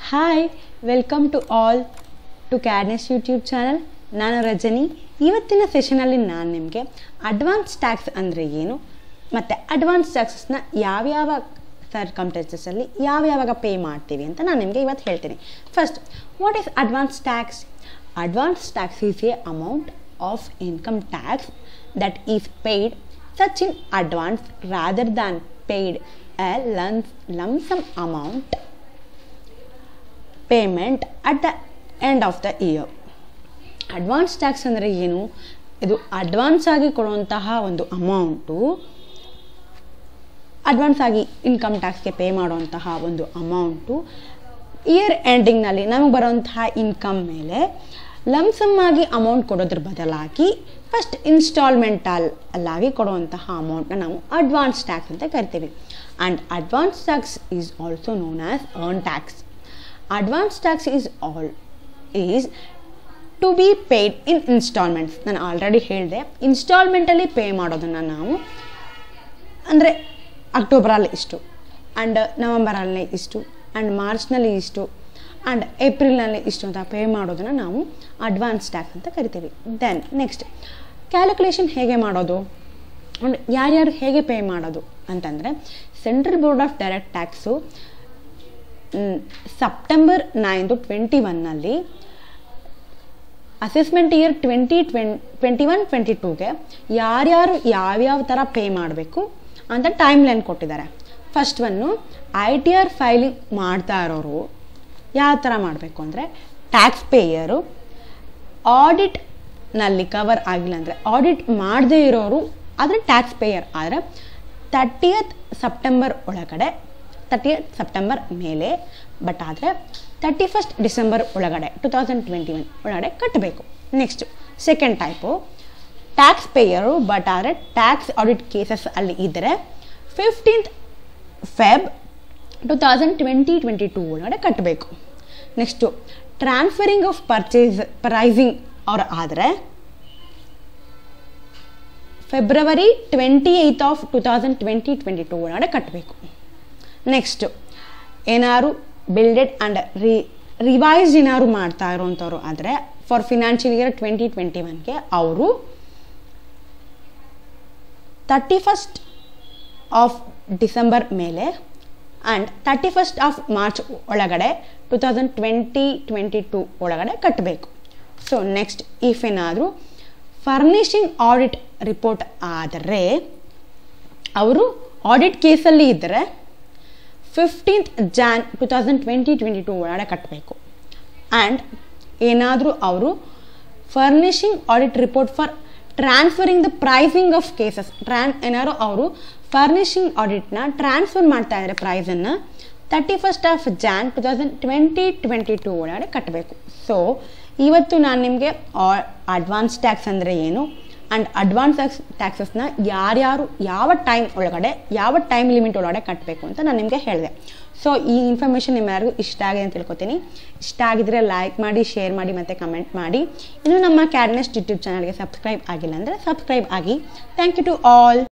hi welcome to all to ಕ್ಯಾಡ್ನೆಸ್ YouTube channel ನಾನು ರಜನಿ ಇವತ್ತಿನ ಸೆಷನಲ್ಲಿ ನಾನು ನಿಮಗೆ ಅಡ್ವಾನ್ಸ್ ಟ್ಯಾಕ್ಸ್ ಅಂದರೆ ಏನು ಮತ್ತು ಅಡ್ವಾನ್ಸ್ ಟ್ಯಾಕ್ಸಸ್ನ ಯಾವ್ಯಾವ ಸರ್ಕಮ್ಟೆನ್ಸಸ್ಸಲ್ಲಿ ಯಾವ್ಯಾವಾಗ ಪೇ ಮಾಡ್ತೀವಿ ಅಂತ ನಾನು ನಿಮಗೆ ಇವತ್ತು ಹೇಳ್ತೀನಿ first what is advance tax advance tax is a amount of income tax that is paid such in advance rather than paid a lump, lump sum amount payment at the end of the year advance tax ಅಂದರೆ ಏನು ಇದು advance ಆಗಿ ಕೊಡುವಂತಹ ಒಂದು amount advance ಆಗಿ income ಟ್ಯಾಕ್ಸ್ಗೆ pay ಮಾಡುವಂತಹ ಒಂದು ಅಮೌಂಟು ಇಯರ್ ಎಂಡಿಂಗ್ನಲ್ಲಿ ನಮಗೆ ಬರುವಂತಹ ಇನ್ಕಮ್ ಮೇಲೆ ಲಮ್ಸಮ್ ಆಗಿ ಅಮೌಂಟ್ ಕೊಡೋದ್ರ ಬದಲಾಗಿ ಫಸ್ಟ್ ಇನ್ಸ್ಟಾಲ್ಮೆಂಟಲ್ ಅಲ್ಲಾಗಿ ಕೊಡುವಂತಹ ಅಮೌಂಟ್ನ ನಾವು ಅಡ್ವಾನ್ಸ್ ಟ್ಯಾಕ್ಸ್ ಅಂತ ಕರಿತೀವಿ and advance tax is also known as earn tax advance tax is all is to be paid in instalments ನಾನು ಆಲ್ರೆಡಿ ಹೇಳಿದೆ ಇನ್ಸ್ಟಾಲ್ಮೆಂಟಲ್ಲಿ ಪೇ ಮಾಡೋದನ್ನು ನಾವು ಅಂದರೆ ಅಕ್ಟೋಬರಲ್ಲಿ ಇಷ್ಟು ಆ್ಯಂಡ್ ನವಂಬರಲ್ಲಿ ಇಷ್ಟು ಆ್ಯಂಡ್ ಮಾರ್ಚ್ನಲ್ಲಿ ಇಷ್ಟು ಆ್ಯಂಡ್ ಏಪ್ರಿಲ್ನಲ್ಲಿ ಇಷ್ಟು ಅಂತ ಪೇ ಮಾಡೋದನ್ನು ನಾವು ಅಡ್ವಾನ್ಸ್ ಟ್ಯಾಕ್ಸ್ ಅಂತ ಕರಿತೀವಿ ದೆನ್ ನೆಕ್ಸ್ಟ್ ಕ್ಯಾಲ್ಕುಲೇಷನ್ ಹೇಗೆ ಮಾಡೋದು ಆ್ಯಂಡ್ ಯಾರ್ಯಾರು ಹೇಗೆ ಪೇ ಮಾಡೋದು ಅಂತಂದರೆ central board of direct tax September ನೈನ್ದು ಟ್ವೆಂಟಿ ಒನ್ನಲ್ಲಿ assessment year twenty twen twenty one twenty ಟೂಗೆ ಯಾರ್ಯಾರು ಯಾವ್ಯಾವ ಥರ ಪೇ ಮಾಡಬೇಕು ಅಂತ ಟೈಮ್ ಲೈನ್ ಕೊಟ್ಟಿದ್ದಾರೆ first one I T R filing ಮಾಡ್ತಾ ಇರೋರು ಯಾವ ಥರ ಮಾಡಬೇಕು ಅಂದರೆ ಟ್ಯಾಕ್ಸ್ ಪೇಯರು ಆಡಿಟ್ನಲ್ಲಿ ಕವರ್ ಆಗಿಲ್ಲ ಅಂದರೆ ಆಡಿಟ್ ಮಾಡದೇ ಇರೋರು ಆದರೆ ಟ್ಯಾಕ್ಸ್ ಪೇಯರ್ ಆದರೆ ತರ್ಟಿಯತ್ ಸೆಪ್ಟೆಂಬರ್ ಒಳಗಡೆ ತರ್ಟಿಯತ್ ಸೆಪ್ಟೆಂಬರ್ ಮೇಲೆ ಬಟ್ ಆದರೆ ತರ್ಟಿ ಫಸ್ಟ್ ಡಿಸೆಂಬರ್ ಒಳಗಡೆ ಟು ತೌಸಂಡ್ ಟ್ವೆಂಟಿ ಒನ್ ಒಳಗಡೆ ಕಟ್ಟಬೇಕು next second type tax payer but ಆದರೆ ಟ್ಯಾಕ್ಸ್ ಆಡಿಟ್ ಕೇಸಸ್ ಅಲ್ಲಿ ಇದ್ದರೆ fifteenth Feb two thousand twenty twenty two ಒಳಗಡೆ ಕಟ್ಟಬೇಕು next transferring of purchase pricing ಅವ್ರು ಆದರೆ February twenty eighth of two thousand twenty twenty two ಒಳಗಡೆ ಕಟ್ಟಬೇಕು ನೆಕ್ಸ್ಟು ಏನಾದ್ರು ಬಿಲ್ಡೆಡ್ ಆ್ಯಂಡ್ ರಿ ರಿವೈಸ್ ಏನಾದ್ರು ಮಾಡ್ತಾ ಇರೋವಂಥವ್ರು ಆದರೆ for financial year twenty twenty ಒನ್ಗೆ ಅವರು ತರ್ಟಿ ಫಸ್ಟ್ ಆಫ್ ಡಿಸೆಂಬರ್ ಮೇಲೆ and thirty first of March ಒಳಗಡೆ two thousand twenty twenty two ಒಳಗಡೆ ಕಟ್ಟಬೇಕು ಸೊ ನೆಕ್ಸ್ಟ್ ಇಫ್ ಏನಾದರೂ ಫರ್ನಿಷಿಂಗ್ ಆಡಿಟ್ ರಿಪೋರ್ಟ್ ಆದರೆ ಅವರು ಆಡಿಟ್ ಕೇಸಲ್ಲಿ ಇದ್ದರೆ fifteenth Jan two thousand twenty twenty two ಒಳಗಡೆ ಕಟ್ಟಬೇಕು ಆ್ಯಂಡ್ ಏನಾದರೂ ಅವರು furnishing audit report for transferring the pricing of cases tran ಏನಾದ್ರು ಅವರು ಫರ್ನಿಷಿಂಗ್ ಆಡಿಟ್ನ ಟ್ರಾನ್ಸ್ಫರ್ ಮಾಡ್ತಾ ಇದ್ದಾರೆ ಪ್ರೈಸನ್ನು thirty first of Jan two thousand twenty twenty two ಒಳಗಡೆ ಕಟ್ಟಬೇಕು ಸೊ ಇವತ್ತು ನಾನು ನಿಮಗೆ ಅಡ್ವಾನ್ಸ್ ಟ್ಯಾಕ್ಸ್ ಅಂದರೆ ಏನು ಆ್ಯಂಡ್ ಅಡ್ವಾನ್ಸ್ ಟ್ಯಾಕ್ಸ್ ಟ್ಯಾಕ್ಸಸ್ನ ಯಾರ್ಯಾರು ಯಾವ ಟೈಮ್ ಒಳಗಡೆ ಯಾವ ಟೈಮ್ ಲಿಮಿಟ್ ಒಳಗಡೆ ಕಟ್ಟಬೇಕು ಅಂತ ನಾನು ನಿಮಗೆ ಹೇಳಿದೆ ಸೊ ಈ ಇನ್ಫಾರ್ಮೇಷನ್ ನಿಮ್ಮೆಲ್ಲರಿಗೂ ಇಷ್ಟ ಆಗಿದೆ ಅಂತ ತಿಳ್ಕೊತೀನಿ ಇಷ್ಟ ಆಗಿದ್ರೆ ಲೈಕ್ ಮಾಡಿ ಶೇರ್ ಮಾಡಿ ಮತ್ತು ಕಮೆಂಟ್ ಮಾಡಿ ಇನ್ನು ನಮ್ಮ ಕ್ಯಾಡ್ನೆಸ್ಟ್ ಯೂಟ್ಯೂಬ್ ಚಾನಲ್ಗೆ ಸಬ್ಸ್ಕ್ರೈಬ್ ಆಗಿಲ್ಲ ಅಂದರೆ ಸಬ್ಸ್ಕ್ರೈಬ್ ಆಗಿ ಥ್ಯಾಂಕ್ ಯು ಟು ಆಲ್